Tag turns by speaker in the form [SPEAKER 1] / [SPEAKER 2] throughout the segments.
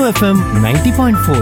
[SPEAKER 1] FM ninety point four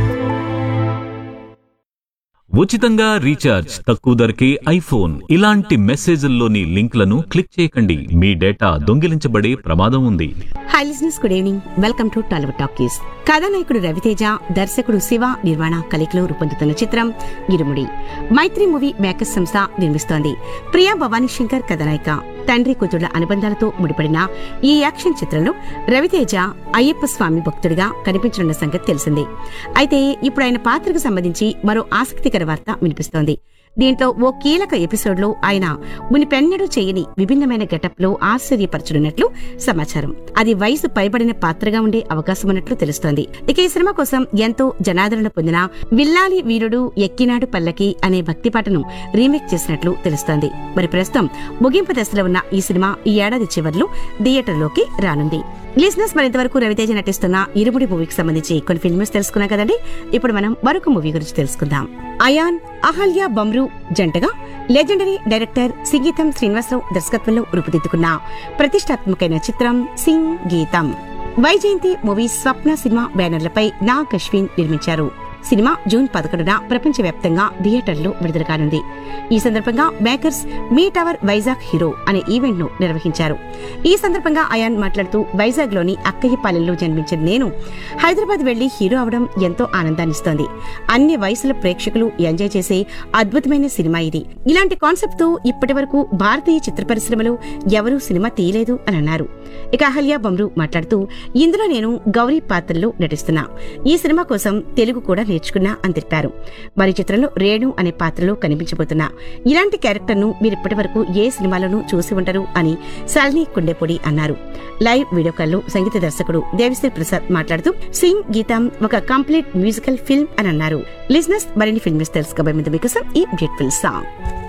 [SPEAKER 2] ఉచితంగా recharge తక్కువ ధరకే ఐఫోన్ ఇలాంటి మెసేజ్ల్లోని లింక్లను క్లిక్ చేయకండి మీ డేటా దొంగిలించబడే ప్రమాదం ఉంది
[SPEAKER 3] hi listeners good evening welcome to Tollywood talkies కథానాయకుడు రవితేజ దర్శకుడు శివ నిర్మాణ కలికలో రూపొందుతున్న చిత్రం ఇరుముడి మైత్రి మూవీ మేకర్స్ సంస్థ నిర్మిస్తోంది ప్రియా భవానీ శంకర్ కథానాయిక తండ్రి కూతుళ్ల అనుబంధాలతో ముడిపడిన ఈ యాక్షన్ చిత్రంలో రవితేజ అయ్యప్ప స్వామి భక్తుడిగా కనిపించనున్న సంగతి తెలిసిందే అయితే ఇప్పుడు ఆయన పాత్రకు సంబంధించి మరో ఆసక్తికర వార్త వినిపిస్తోంది దీంట్లో ఓ కీలక ఎపిసోడ్ లో ఆయన మునిపెన్నడూ చేయని విభిన్నమైన గెటప్ లో ఆశ్చర్యపరచనున్నట్లు సమాచారం అది వయసు పైబడిన పాత్రగా ఉండే అవకాశం ఉన్నట్లు తెలుస్తోంది ఇక ఈ సినిమా కోసం ఎంతో జనాదరణ పొందిన విల్లాలి వీరుడు ఎక్కినాడు పల్లకి అనే భక్తి పాటను రీమేక్ చేసినట్లు తెలుస్తోంది మరి ప్రస్తుతం ముగింపు దశలో ఉన్న ఈ సినిమా ఈ ఏడాది చివర్లో థియేటర్లోకి రానుంది లిజినెస్ మరింతవరకు రవితేజ నటిస్తున్న ఇరుముడి మూవీకి సంబంధించి కొన్ని ఫిల్మ్స్ తెలుసుకున్నాం కదండి ఇప్పుడు మనం మరొక మూవీ గురించి తెలుసుకుందాం అయాన్ అహల్య బమ్రు జంటగా లెజెండరీ డైరెక్టర్ సింగీతం శ్రీనివాసరావు దర్శకత్వంలో రూపుదిద్దుకున్న ప్రతిష్టాత్మకమైన చిత్రం సింగ్ గీతం వైజయంతి మూవీ స్వప్న సినిమా బ్యానర్లపై నాగ్ అశ్విన్ నిర్మించారు సినిమా జూన్ పదకొండున ప్రపంచవ్యాప్తంగా థియేటర్లో విడుదల కానుంది ఈ సందర్భంగా makers meet our Vizag hero అనే ఈవెంట్ ను నిర్వహించారు ఈ సందర్భంగా అయాన్ మాట్లాడుతూ వైజాగ్ లోని అక్కయ్యపాలెంలో జన్మించిన నేను హైదరాబాద్ వెళ్లి హీరో అవడం ఎంతో ఆనందాన్నిస్తోంది అన్ని వయసుల ప్రేక్షకులు ఎంజాయ్ చేసే అద్భుతమైన సినిమా ఇది ఇలాంటి కాన్సెప్ట్ తో ఇప్పటి వరకు భారతీయ చిత్ర పరిశ్రమలో ఎవరూ సినిమా తీయలేదు అని అన్నారు ఇక అహల్య బమ్రు మాట్లాడుతూ ఇందులో నేను గౌరీ పాత్రలో నటిస్తున్నా ఈ సినిమా కోసం తెలుగు కూడా నేర్చుకున్నా అని తెలిపారు మరి చిత్రంలో రేణు అనే పాత్రలో కనిపించబోతున్నా ఇలాంటి క్యారెక్టర్ ను మీరు ఇప్పటి వరకు ఏ సినిమాలోనూ చూసి ఉంటారు అని శాలిని కుండేపొడి అన్నారు లైవ్ వీడియో కాల్లో సంగీత దర్శకుడు దేవిశ్రీ ప్రసాద్ మాట్లాడుతూ సింగ్ గీతం ఒక కంప్లీట్ మ్యూజికల్ ఫిల్మ్ అని అన్నారు లిజినెస్ మరిన్ని ఫిల్మ్స్ తెలుసుకోబోయే ముందు మీకోసం ఈ బ్యూటిఫుల్ సాంగ్